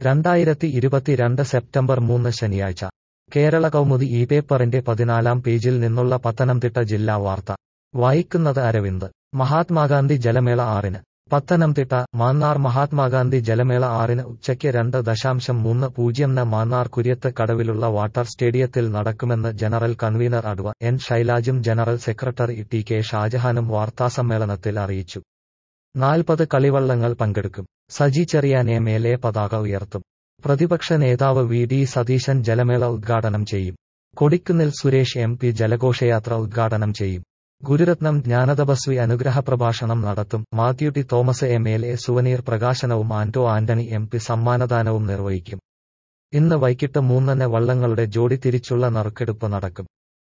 രണ്ടായിരത്തി ഇരുപത്തിരണ്ട് സെപ്റ്റംബർ മൂന്ന് ശനിയാഴ്ച കേരള കൗമുദി ഈ പേപ്പറിന്റെ പതിനാലാം പേജിൽ നിന്നുള്ള പത്തനംതിട്ട ജില്ലാ വാർത്ത വായിക്കുന്നത് അരവിന്ദ് മഹാത്മാഗാന്ധി ജലമേള ആറിന് പത്തനംതിട്ട മാന്നാർ മഹാത്മാഗാന്ധി ജലമേള ആറിന് ഉച്ചയ്ക്ക് രണ്ട് ദശാംശം മൂന്ന് പൂജ്യംന് മാന്നാർ കുര്യത്ത് കടവിലുള്ള വാട്ടർ സ്റ്റേഡിയത്തിൽ നടക്കുമെന്ന് ജനറൽ കൺവീനർ അഡ്വ എൻ ശൈലാജും ജനറൽ സെക്രട്ടറി ടി കെ ഷാജഹാനും വാർത്താസമ്മേളനത്തിൽ അറിയിച്ചു നാൽപ്പത് കളിവള്ളങ്ങൾ പങ്കെടുക്കും Saji Cherian M L A പതാക ഉയർത്തും പ്രതിപക്ഷ നേതാവ് വി ഡി സതീശൻ ജലമേള ഉദ്ഘാടനം ചെയ്യും കൊടിക്കുന്നിൽ സുരേഷ് എം പി ജലഘോഷയാത്ര ഉദ്ഘാടനം ചെയ്യും ഗുരുരത്നം ജ്ഞാനതപസ്വി അനുഗ്രഹ പ്രഭാഷണം നടത്തും Mathew T Thomas M L A souvenir പ്രകാശനവും ആന്റോ ആന്റണി എം പി സമ്മാനദാനവും നിർവഹിക്കും ഇന്ന് വൈകിട്ട് മൂന്നിന് വള്ളങ്ങളുടെ ജോഡി തിരിച്ചുള്ള നറുക്കെടുപ്പ് നടക്കും